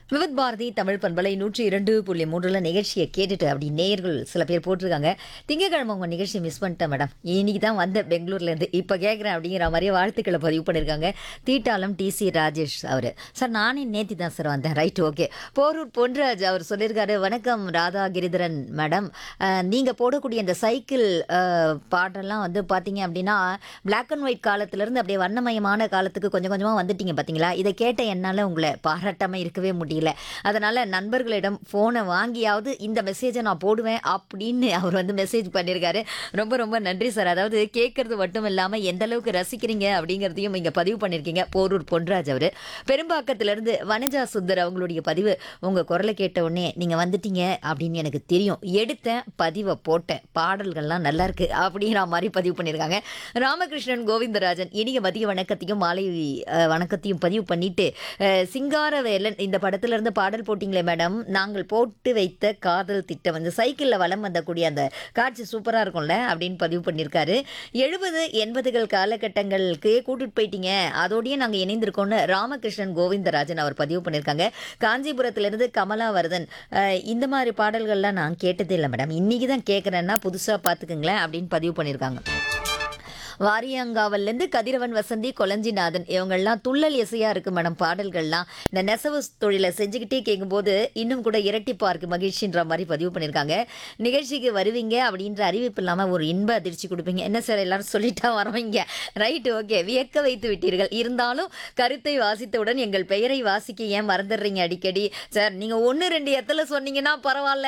விவித் பாரதி தமிழ் பண்பலை நூற்றி இரண்டு புள்ளி மூன்றுல நிகழ்ச்சியை கேட்டுட்டு அப்படி நேயர்கள் சில பேர் போட்டிருக்காங்க திங்கக்கிழமை உங்க நிகழ்ச்சியை மிஸ் பண்ணிட்டேன் மேடம் இன்னைக்கு தான் வந்தேன் பெங்களூர்ல இருந்து இப்போ கேட்குறேன் அப்படிங்கிற மாதிரியே வாழ்த்துக்களை பதிவு பண்ணியிருக்காங்க தீட்டாளம் டிசி ராஜேஷ் அவர் சார் நானே நேத்தி தான் சார் வந்தேன் ரைட் ஓகே போரூர் பொன்ராஜ் அவர் சொல்லியிருக்காரு வணக்கம் ராதா கிரிதரன் மேடம் அஹ், நீங்க போடக்கூடிய இந்த சைக்கிள் அஹ், பாட்டெல்லாம் வந்து பார்த்தீங்க அப்படின்னா Black அண்ட் ஒயிட் காலத்திலேருந்து அப்படியே வண்ணமயமான காலத்துக்கு கொஞ்சம் கொஞ்சமாக வந்துட்டீங்க பார்த்தீங்களா இதை கேட்ட என்னால் உங்களை பாராட்டாமல் இருக்கவே முடியல அதனால் நண்பர்களிடம் ஃபோனை வாங்கியாவது இந்த மெசேஜை நான் போடுவேன் அப்படின்னு அவர் வந்து மெசேஜ் பண்ணியிருக்காரு ரொம்ப ரொம்ப நன்றி சார் அதாவது கேட்கறது மட்டும் இல்லாமல் எந்த அளவுக்கு ரசிக்கிறீங்க அப்படிங்கிறதையும் இங்கே பதிவு பண்ணியிருக்கீங்க போரூர் பொன்ராஜ் அவர் பெரும்பாக்கத்திலிருந்து வனஜா சுந்தர் அவங்களுடைய பதிவு உங்கள் குரலை கேட்ட உடனே நீங்கள் வந்துட்டீங்க அப்படின்னு எனக்கு தெரியும் எடுத்தேன் பதிவை போட்டேன் பாடல்கள்லாம் நல்லா இருக்கு அப்படிங்கிற மாதிரி பதிவு பண்ணியிருக்காங்க ராமகிருஷ்ணன் கோவிந்தராஜன் இனிய மதிய வணக்கத்தையும் மாலை அஹ், வணக்கத்தையும் பதிவு பண்ணிட்டு அஹ், சிங்காரவேலன் இந்த படத்துல இருந்து பாடல் போட்டிங்களே மேடம் நாங்கள் போட்டு வைத்த காதல் திட்டம் வந்து சைக்கிளில் வலம் வந்தக்கூடிய அந்த காட்சி சூப்பராக இருக்கும்ல அப்படின்னு பதிவு பண்ணியிருக்காரு எழுபது எண்பதுகள் காலகட்டங்களுக்கு கூட்டிட்டு போயிட்டீங்க அதோடய நாங்கள் இணைந்திருக்கோம்னு ராமகிருஷ்ணன் கோவிந்தராஜன் அவர் பதிவு பண்ணியிருக்காங்க காஞ்சிபுரத்திலிருந்து கமலாவர்தன் அஹ், இந்த மாதிரி பாடல்கள்லாம் நான் கேட்டதே இல்லை மேடம் இன்னைக்கு தான் கேட்குறேன்னா புதுசாக பார்த்துக்குங்களேன் அப்படின்னு பதிவு பண்ணியிருக்காங்க வாரியங்காவல்லேருந்து கதிரவன் வசந்தி கொலஞ்சிநாதன் இவங்கெல்லாம் துள்ளல் இசையாக இருக்கு மேடம் பாடல்கள்லாம் இந்த நெசவு தொழிலை செஞ்சுக்கிட்டே கேட்கும்போது இன்னும் கூட இரட்டிப்பா இருக்கு மகிழ்ச்சின்ற மாதிரி பதிவு பண்ணியிருக்காங்க நிகழ்ச்சிக்கு வருவீங்க அப்படின்ற அறிவிப்பு இல்லாமல் ஒரு இன்ப அதிர்ச்சி கொடுப்பீங்க என்ன சார் எல்லாரும் சொல்லிட்டா வரவீங்க ரைட் ஓகே வியக்க வைத்து விட்டீர்கள் இருந்தாலும் கருத்தை வாசித்தவுடன் எங்கள் பெயரை வாசிக்க ஏன் மறந்துடுறீங்க அடிக்கடி சார் நீங்கள் ஒன்று ரெண்டு எத்தனை சொன்னீங்கன்னா பரவாயில்ல